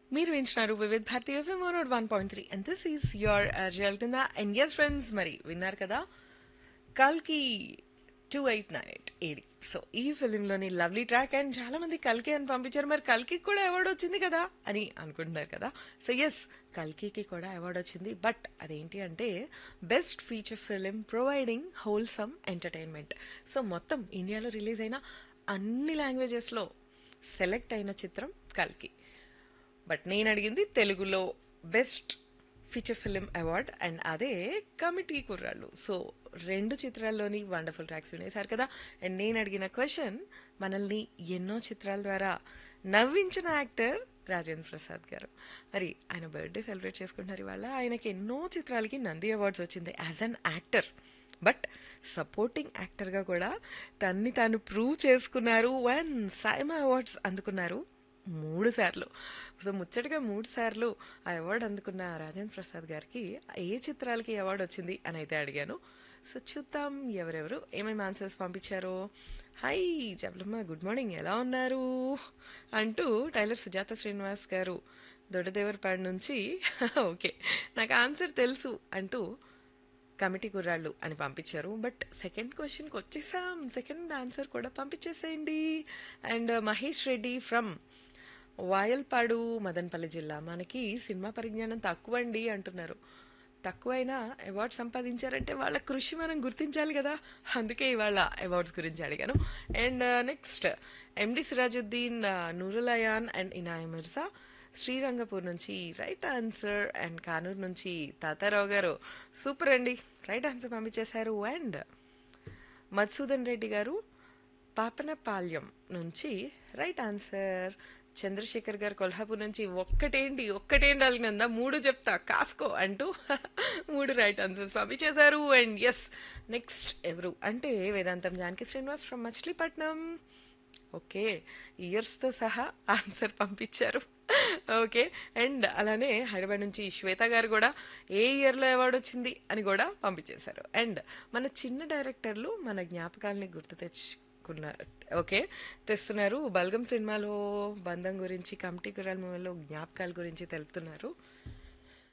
మీరు వింటున్నారు Vividh Bharati FM one one point three and this is your జల్టిందా అండ్ ఎస్ ఫ్రెండ్స్ మరి విన్నారు కదా కల్కి two eight nine eight AD so ఈ ఫిలింలోని లవ్లీ ట్రాక్ అండ్ చాలా మంది కల్కి అని పంపించారు మరి కల్కి కూడా అవార్డు వచ్చింది కదా అని అనుకుంటున్నారు కదా సో ఎస్ కల్కికి కూడా అవార్డు వచ్చింది బట్ అదేంటి అంటే best feature film providing wholesome entertainment so మొత్తం ఇండియాలో రిలీజ్ అయిన అన్ని లాంగ్వేజెస్లో సెలెక్ట్ అయిన చిత్రం కల్కి బట్ నేను అడిగింది తెలుగులో best feature film award and అదే కమిటీ కుర్రాళ్ళు సో రెండు చిత్రాల్లోని వండర్ఫుల్ ట్రాక్స్ వినేశారు కదా అండ్ నేను అడిగిన క్వశ్చన్ మనల్ని ఎన్నో చిత్రాల ద్వారా నవ్వించిన యాక్టర్ రాజేంద్ర ప్రసాద్ గారు మరి ఆయన బర్త్డే సెలబ్రేట్ చేసుకుంటున్నారు ఇవాళ ఆయనకి ఎన్నో చిత్రాలకి నంది అవార్డ్స్ వచ్చింది as an actor but supporting యాక్టర్గా కూడా తన్ని తాను ప్రూవ్ చేసుకున్నారు వన్ సైమా అవార్డ్స్ అందుకున్నారు మూడు సార్లు సో ముచ్చటగా మూడు సార్లు ఆ అవార్డు అందుకున్న రాజేంద్ర ప్రసాద్ గారికి ఏ చిత్రాలకి అవార్డు వచ్చింది అని అయితే అడిగాను సో చూద్దాం ఎవరెవరు ఏమేమి ఆన్సర్స్ పంపించారో హాయ్ జబలమ్మ గుడ్ మార్నింగ్ ఎలా ఉన్నారు అంటూ టైలర్ సుజాత శ్రీనివాస్ గారు దొడ్డదేవరపాడు నుంచి ఓకే నాకు ఆన్సర్ తెలుసు అంటూ కమిటీ కుర్రాళ్ళు అని పంపించారు బట్ సెకండ్ క్వశ్చన్కి వచ్చేసాం సెకండ్ ఆన్సర్ కూడా పంపించేసేయండి అండ్ మహేష్ రెడ్డి ఫ్రమ్ వాయల్పాడు మదన్పల్లి జిల్లా మనకి సినిమా పరిజ్ఞానం తక్కువ అండి అంటున్నారు తక్కువైనా అవార్డు సంపాదించారంటే వాళ్ళ కృషి మనం గుర్తించాలి కదా అందుకే ఇవాళ అవార్డ్స్ గురించి అడిగాను అండ్ నెక్స్ట్ ఎండి సిరాజుద్దీన్ నూరులయాన్ అండ్ ఇనాయ మిర్జా శ్రీరంగపూర్ నుంచి రైట్ ఆన్సర్ అండ్ కానూరు నుంచి తాతారావు గారు సూపర్ అండి రైట్ ఆన్సర్ పంపించేశారు అండ్ మధుసూదన్ రెడ్డి గారు పాపనపాల్యం నుంచి రైట్ ఆన్సర్ చంద్రశేఖర్ గారు కొల్హాపూర్ నుంచి ఒక్కటేంటి ఒక్కటేంటి అలిగినందా మూడు చెప్తా కాసుకో అంటూ మూడు రైట్ ఆన్సర్స్ పంపించేశారు అండ్ ఎస్ నెక్స్ట్ ఎవరు అంటే వేదాంతం జానకి శ్రీనివాస్ ఫ్రమ్ మచిలీపట్నం ఓకే ఇయర్స్తో సహా ఆన్సర్ పంపించారు ఓకే అండ్ అలానే హైదరాబాద్ నుంచి శ్వేత గారు కూడా ఏ ఇయర్లో అవార్డు వచ్చింది అని కూడా పంపించేశారు అండ్ మన చిన్న డైరెక్టర్లు మన జ్ఞాపకాలని గుర్తు తెచ్చుకున్న ఓకే తెస్తున్నారు బల్గం సినిమాలో బంధం గురించి కమిటీ గురాల మూవీలో జ్ఞాపకాల గురించి తెలుపుతున్నారు